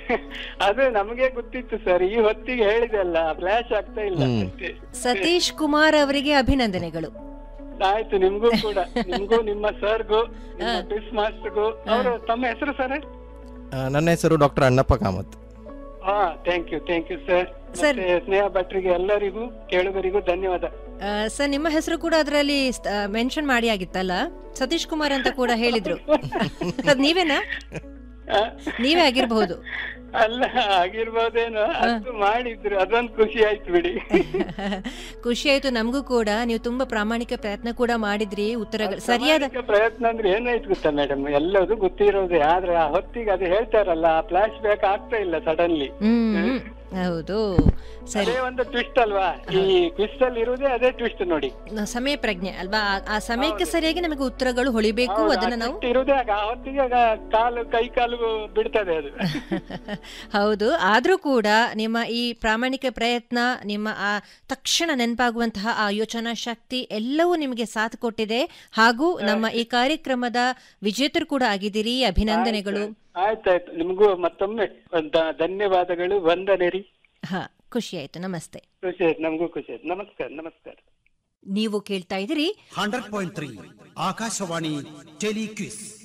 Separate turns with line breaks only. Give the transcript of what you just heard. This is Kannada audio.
ಅದು ನಮಗೆ ಗೊತ್ತಿತ್ತು ಸರ್ ಈ ಹೊತ್ತಿಗೆ ಹೇಳಿದೆಲ್ಲ ಫ್ಲಾಶ್ ಆಗ್ತಾ ಇಲ್ಲ
ಹ್ಮ್.
ಅಷ್ಟೇ
ಸತೀಶ್ ಕುಮಾರ್ ಅವರಿಗೆ ಅಭಿನಂದನೆಗಳು
ಆಯ್ತು ನಿಮ್ಗೂ ಕೂಡ ನಿಮ್ಗೂ ನಿಮ್ಮ ಸರ್ಗೂ ನಿಮ್ಮ ಕ್ವಿಸ್ ಮಾಸ್ಟರ್ಗೂ ಅವರು ತಮ್ಮ ಹೆಸರು ಸರ್
ಆ, ನನ್ನ ಹೆಸರು ಡಾಕ್ಟರ್ ಅಣ್ಣಪ್ಪ ಕಾಮತ್
ಹಾ thank you thank you sir
Sir.
ಮತ್ತೆ ಸ್ನೇಹ ಭಟ್ರಿಗೆ ಎಲ್ಲರಿಗೂ ಕೇಳುಗರಿಗೂ ಧನ್ಯವಾದ
ಆ, ಸರ್ ನಿಮ್ಮ ಹೆಸರು ಕೂಡ ಅದರಲ್ಲಿ ಮೆನ್ಷನ್ ಮಾಡಿ ಆಗಿತ್ತಲ್ಲ ಸತೀಶ್ ಕುಮಾರ್ ಅಂತ ಕೂಡ ಹೇಳಿದ್ರು ಅದ್ ನೀವೇನಾ
ಆ,
ನೀವೇ ಆಗಿರ್ಬಹುದು
ಅಲ್ಲ ಆಗಿರ್ಬೋದೇನೋ ಅದು ಮಾಡಿದ್ರು ಅದೊಂದು ಖುಷಿ ಆಯ್ತು ಬಿಡಿ
ಖುಷಿ ಆಯ್ತು ನಮಗೂ ಕೂಡ ನೀವು ತುಂಬಾ ಪ್ರಾಮಾಣಿಕ ಪ್ರಯತ್ನ ಕೂಡ ಮಾಡಿದ್ರಿ ಉತ್ತರಗಳು ಸರಿಯಾದ
ಪ್ರಾಮಾಣಿಕ ಪ್ರಯತ್ನ ಅಂದ್ರೆ ಏನಾಯ್ತು ಗೊತ್ತಾ ಮೇಡಮ್ ಎಲ್ಲದು ಗೊತ್ತಿರೋದೇ ಆದ್ರೆ ಆ ಹೊತ್ತಿಗೆ ಅದು ಹೇಳ್ತಾರಲ್ಲ ಫ್ಲಾಶ್ ಬ್ಯಾಕ್ ಆಗ್ತಾ ಇಲ್ಲ ಸಡನ್ಲಿ
ಹ್ಮ್ ಹೌದು ಸರಿ
ಅದೇ ಒಂದು ಟ್ವಿಸ್ಟ್ ಅಲ್ವಾ ಈ ಕ್ವಿಸ್ ಅಲ್ಲಿ ಇರುವುದೇ ಅದೇ ಟ್ವಿಸ್ಟ್ ನೋಡಿ
ನ- ಸಮಯ ಪ್ರಜ್ಞೆ ಅಲ್ವಾ ಆ- ಆ ಸಮಯಕ್ಕೆ ಸರಿಯಾಗಿ ನಮಗೆ ಉತ್ತರಗಳು ಹೊಳಿಬೇಕು
ಹೌದು, ಆ
ಅದನ್ನ ನಾವು
twist ಇರುವುದೇ ಆಗ ಆ ಹೊತ್ತಿಗೆ ಆಗ ಕಾಲು ಕೈ ಕಾಲು ಬಿಡ್ತದೆ ಅದು
ಹೌದು ಆದ್ರೂ ಕೂಡ ನಿಮ್ಮ ಈ ಪ್ರಾಮಾಣಿಕ ಪ್ರಯತ್ನ ನಿಮ್ಮ ಆ ತಕ್ಷಣ ನೆನಪಾಗುವಂತಹ ಆ ಯೋಚನಾ ಶಕ್ತಿ ಎಲ್ಲವೂ ನಿಮಗೆ ಸಾಥ್ ಕೊಟ್ಟಿದೆ ಹಾಗೂ ನಮ್ಮ ಈ ಕಾರ್ಯಕ್ರಮದ ವಿಜೇತರು ಕೂಡ ಆಗಿದ್ದೀರಿ ಅಭಿನಂದನೆಗಳು
ಆಯ್ತಾಯ್ತು ನಿಮ್ಗೂ ಮತ್ತೊಮ್ಮೆ ದ- ಧನ್ಯವಾದಗಳು ವಂದನೆ ರೀ
ಹಾ ಖುಷಿ ಆಯ್ತು ನಮಸ್ತೆ
ಖುಷಿ ಆಯ್ತು ನಮಗೂ ಖುಷಿ ಆಯ್ತು ನಮಸ್ಕಾರ ನಮಸ್ಕಾರ
ನೀವು ಕೇಳ್ತಾ ಇದ್ದೀರಿ
ಹಂಡ್ರೆಡ್ ಪಾಯಿಂಟ್ ತ್ರೀ ಆಕಾಶವಾಣಿ ಟೆಲಿಕ್ವಿಸ್